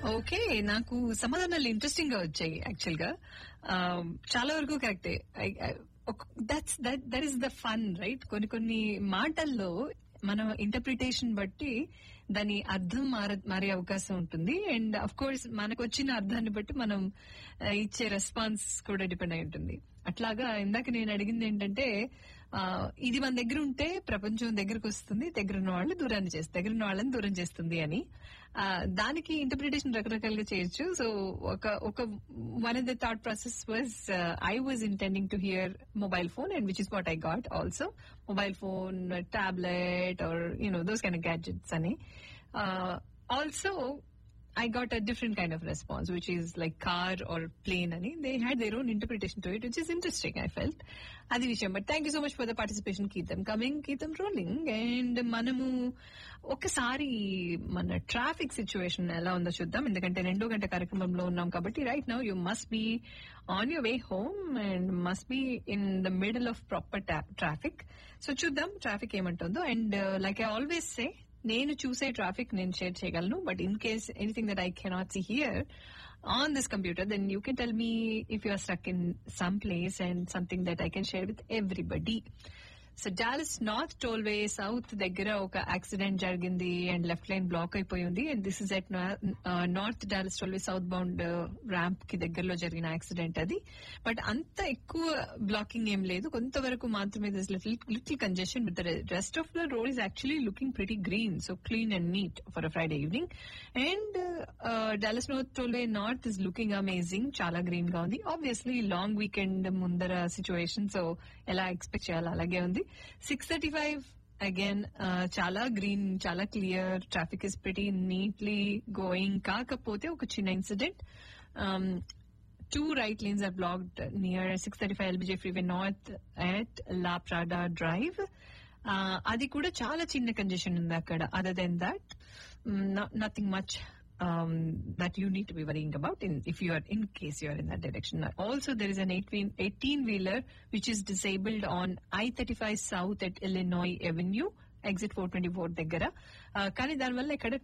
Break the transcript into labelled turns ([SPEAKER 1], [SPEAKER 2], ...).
[SPEAKER 1] Okay నాకు సమాధానాలు interesting గా వచ్చాయి యాక్చువల్ గా ఆ, చాలా వరకు కరెక్టే that's that is the fun right కొన్ని కొన్ని మాటల్లో మన ఇంటర్ప్రిటేషన్ బట్టి దాని అర్థం మార మారే అవకాశం ఉంటుంది అండ్ అఫ్ కోర్స్ మనకు వచ్చిన అర్థాన్ని బట్టి మనం ఆ, ఇచ్చే రెస్పాన్స్ కూడా డిపెండ్ అయి ఉంటుంది అట్లాగా ఇందాక నేను అడిగింది ఏంటంటే ఆ, ఇది మన దగ్గర ఉంటే ప్రపంచం దగ్గరకు వస్తుంది దగ్గర ఉన్న వాళ్ళు దూరాన్ని చేస్తుంది దగ్గర ఉన్న వాళ్ళని దూరం చేస్తుంది అని ఆ, దానికి ఇంటర్ప్రిటేషన్ రకరకాలుగా చేయొచ్చు సో ఒక ఒక one of the thought process was I was intending to hear mobile phone and which is what I got also mobile phone tablet or you know those kind gadgets అని also I got a different kind of response, which is like car or plane. And they had their own interpretation to it, which is interesting, I felt. అది విషయం but thank you so much for the participation keep them coming keep them rolling and మనము ఒకసారి మన traffic situation ఎలా ఉందో చూద్దాం ఎందుకంటే రెండో గంట కార్యక్రమంలో ఉన్నాం కాబట్టి right now you must be on your way home and must be in the middle of proper traffic so చూద్దాం ట్రాఫిక్ ఏమంటుందో and like I always say నేను చూసే ట్రాఫిక్ నేను షేర్ చేయగలను but in case anything that I cannot see here on this computer then you can tell me if you are struck in some place and something that I can share with everybody so Dallas North Tollway South దగ్గర ఒక accident జరిగింది and left line block అయిపోయి ఉంది and this is at North Dallas Tollway South bound ramp కి దగ్గరలో జరిగిన accident అది but అంత ఎక్కువ బ్లాకింగ్ ఏం లేదు కొంతవరకు మాత్రమే this little little congestion with rest of the road is actually looking pretty green so clean and neat for a Friday evening and Dallas North Tollway North is looking amazing చాలా green గా ఉంది obviously long weekend ముందర situation so ఎలా expect చేయాలి అలాగే ఉంది six thirty five again చాలా green చాలా clear traffic is pretty neatly going కాకపోతే ఒక చిన్న incident two right lanes are blocked near six thirty five LBJ freeway north at La Prada drive అది కూడా చాలా చిన్న కంజెషన్ ఉంది అక్కడ other than that nothing much um, that you need to be worrying about in, if you are in case you are in that direction. Also, there is an 18 wheeler which is disabled on I-35 South at Illinois Avenue. Exit four twenty four దగ్గర కానీ దానివల్ల ఇక్కడ